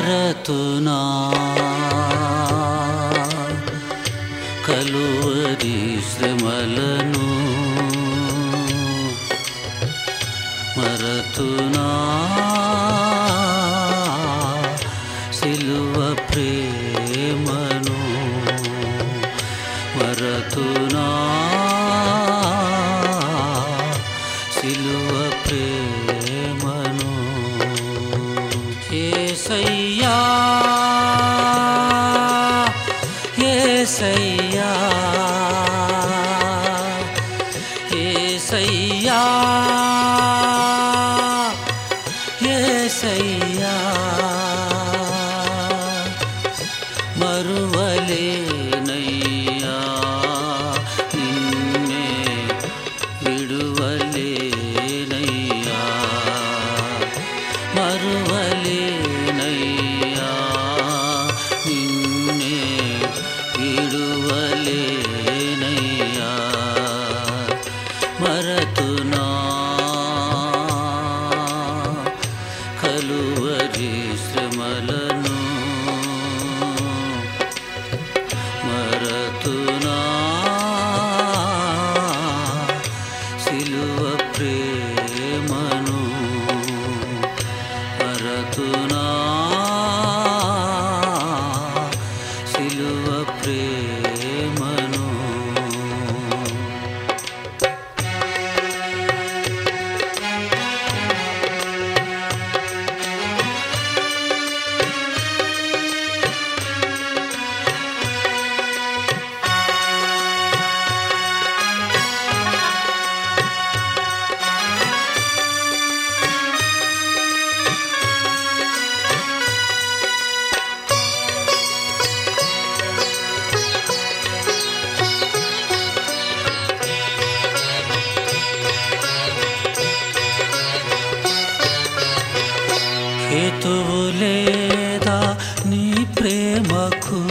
మరతునా కలువరి శ్రమలను మరతునా సిలువ ప్రేమను మరతునా సిలువ ప్రేమను ఏసయ్యా ఏసయ్యా ఏసయ్యా ఏసయ్యా మరువలేనయ్యా నిన్నే విడువలేనయ్యా మరువలేనయ్యా నిన్నే విడువలేనయ్యా మరతునా కలువరి శ్రమలను మరతునా సిలువ ప్రేమను మరతునా సిలువ ప్రేమను హేతువు లేదా నీ ప్రేమకు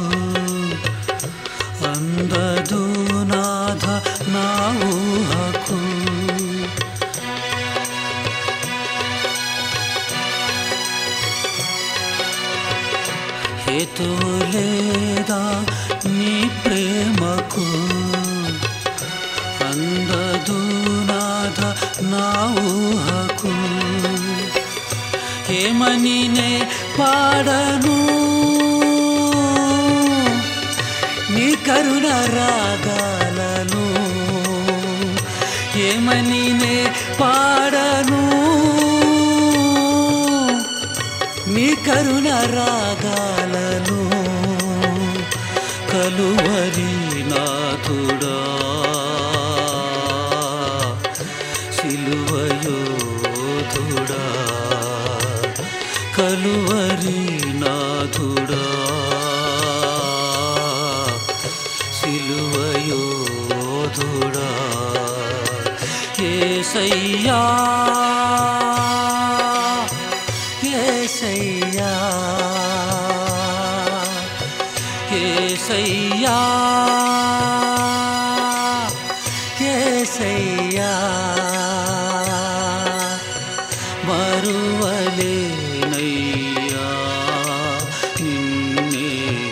అందదు నాథ నా ఊహకు హేతువు లేదా నీ ప్రేమకు అందదు నాథ నా ఊహకు ఏమని నే పాడను నీ కరుణ రాగాలను ఏమని నే పాడను నీ కరుణ రాగాలను కలువరి నాథుడా సిలువయోధుడా కలువరి నాథుడా సిలువయోధుడా ఏసయ్యా ఏసయ్యా ఏసయ్యా ఏసయ్యా మరువలేనయ్యా నిన్నే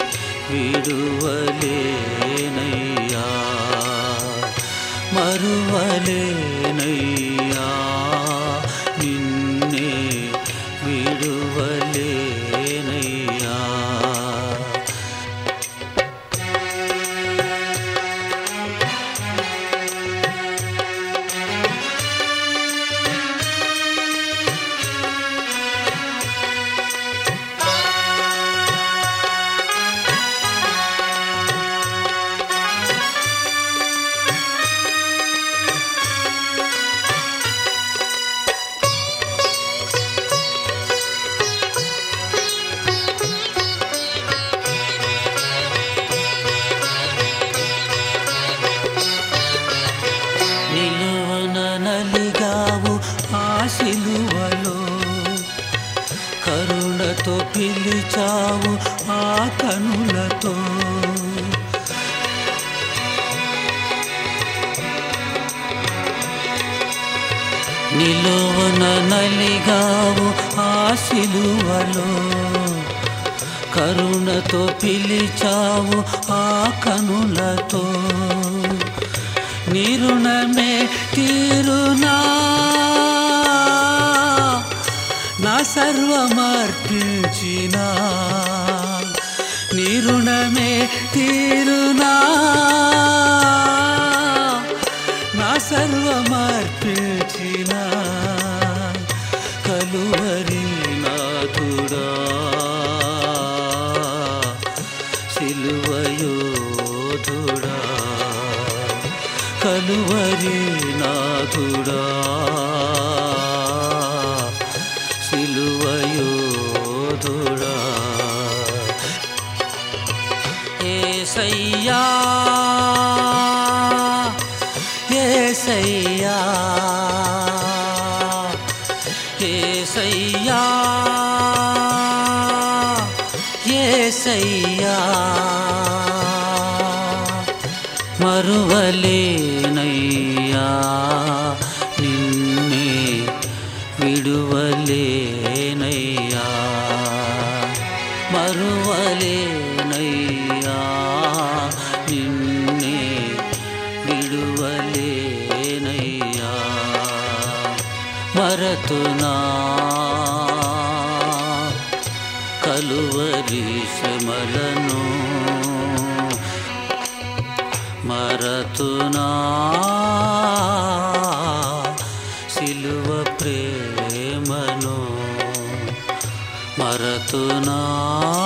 విడువలేనయ్యా మరువలేనయ్యా నిన్నే విడువలేనయ్యా నిలువన నలిగావు ఆ సిలువలో కరుణతో పిలిచావు ఆ కనులతో నిలువన నలిగావు ఆ సిలువలో కరుణతో పిలిచావు ఆ కనులతో నిరుణమే తీరునా నా సర్వమర్పించిన నిరుణమే తీరునా నా సర్వమర్పించిన కలువరి నాథుడా సిలువయోధుడా కలువరి నాథుడా సిలువయోధుడా ఏసయ్యా ఏసయ్యా ఏసయ్యా ఏసయ్యా మరువలేనయ్యా నిన్నే విడువలేనయ్యా మరువలేనయ్యా నిన్నే విడువలేనయ్యా మరతునా కలువరి శ్రమలను మరతునా సిలువ ప్రేమను మరతునా